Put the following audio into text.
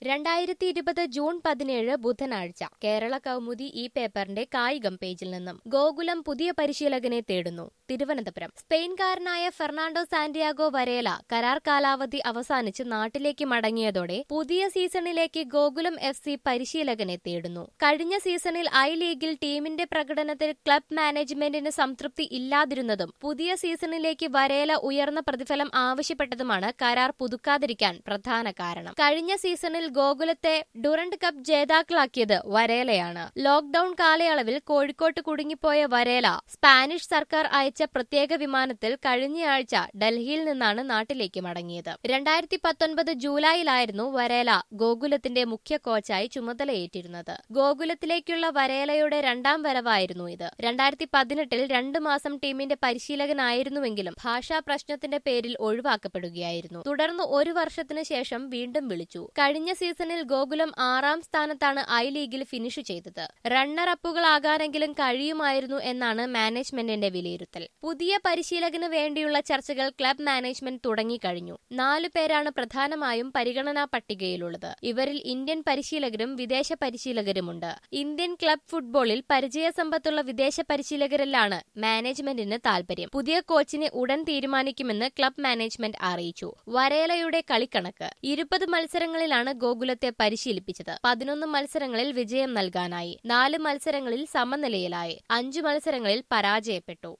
രണ്ടായിരത്തി ഇരുപത് ജൂൺ പതിനേഴ് ബുധനാഴ്ച കേരള കൗമുദി ഈ പേപ്പറിന്റെ കായികം പേജിൽ നിന്നും ഗോകുലം പുതിയ പരിശീലകനെ തേടുന്നു തിരുവനന്തപുരം സ്പെയിൻകാരനായ ഫെർണാണ്ടോ സാന്റിയാഗോ വരേല കരാർ കാലാവധി അവസാനിച്ച് നാട്ടിലേക്ക് മടങ്ങിയതോടെ പുതിയ സീസണിലേക്ക് ഗോകുലം എഫ് സി പരിശീലകനെ തേടുന്നു കഴിഞ്ഞ സീസണിൽ ഐ ലീഗിൽ ടീമിന്റെ പ്രകടനത്തിൽ ക്ലബ് മാനേജ്മെന്റിന് സംതൃപ്തി ഇല്ലാതിരുന്നതും പുതിയ സീസണിലേക്ക് വരേല ഉയർന്ന പ്രതിഫലം ആവശ്യപ്പെട്ടതുമാണ് കരാർ പുതുക്കാതിരിക്കാൻ പ്രധാന കാരണം കഴിഞ്ഞ സീസണിൽ ഗോകുലത്തെ ഡുറന്റ് കപ്പ് ജേതാക്കളാക്കിയത് വരേലയാണ് ലോക്ഡൌൺ കാലയളവിൽ കോഴിക്കോട്ട് കുടുങ്ങിപ്പോയ വരേല സ്പാനിഷ് സർക്കാർ അയച്ച പ്രത്യേക വിമാനത്തിൽ കഴിഞ്ഞയാഴ്ച ഡൽഹിയിൽ നിന്നാണ് നാട്ടിലേക്ക് മടങ്ങിയത് രണ്ടായിരത്തി പത്തൊൻപത് ജൂലൈയിലായിരുന്നു വരേല ഗോകുലത്തിന്റെ മുഖ്യ കോച്ചായി ചുമതലയേറ്റിരുന്നത് ഗോകുലത്തിലേക്കുള്ള വരേലയുടെ രണ്ടാം വരവായിരുന്നു ഇത് രണ്ടായിരത്തി പതിനെട്ടിൽ രണ്ടു മാസം ടീമിന്റെ പരിശീലകനായിരുന്നുവെങ്കിലും ഭാഷാ പ്രശ്നത്തിന്റെ പേരിൽ ഒഴിവാക്കപ്പെടുകയായിരുന്നു തുടർന്ന് ഒരു വർഷത്തിനു ശേഷം വീണ്ടും വിളിച്ചു കഴിഞ്ഞ സീസണിൽ ഗോകുലം ആറാം സ്ഥാനത്താണ് ഐ ലീഗിൽ ഫിനിഷ് ചെയ്തത് റണ്ണർ അപ്പുകളാകാനെങ്കിലും കഴിയുമായിരുന്നു എന്നാണ് മാനേജ്മെന്റിന്റെ വിലയിരുത്തൽ പുതിയ പരിശീലകന് വേണ്ടിയുള്ള ചർച്ചകൾ ക്ലബ് മാനേജ്മെന്റ് തുടങ്ങിക്കഴിഞ്ഞു നാലു പേരാണ് പ്രധാനമായും പരിഗണനാ പട്ടികയിലുള്ളത് ഇവരിൽ ഇന്ത്യൻ പരിശീലകരും വിദേശ പരിശീലകരുമുണ്ട് ഇന്ത്യൻ ക്ലബ് ഫുട്ബോളിൽ പരിചയസമ്പത്തുള്ള വിദേശ പരിശീലകരിലാണ് മാനേജ്മെന്റിന് താൽപര്യം പുതിയ കോച്ചിനെ ഉടൻ തീരുമാനിക്കുമെന്ന് ക്ലബ് മാനേജ്മെന്റ് അറിയിച്ചു വരേലയുടെ കളിക്കണക്ക് ഇരുപത് മത്സരങ്ങളിലാണ് ഗോകുലത്തെ പരിശീലിപ്പിച്ചത് പതിനൊന്ന് മത്സരങ്ങളിൽ വിജയം നൽകാനായി നാല് മത്സരങ്ങളിൽ സമനിലയിലായി അഞ്ചു മത്സരങ്ങളിൽ പരാജയപ്പെട്ടു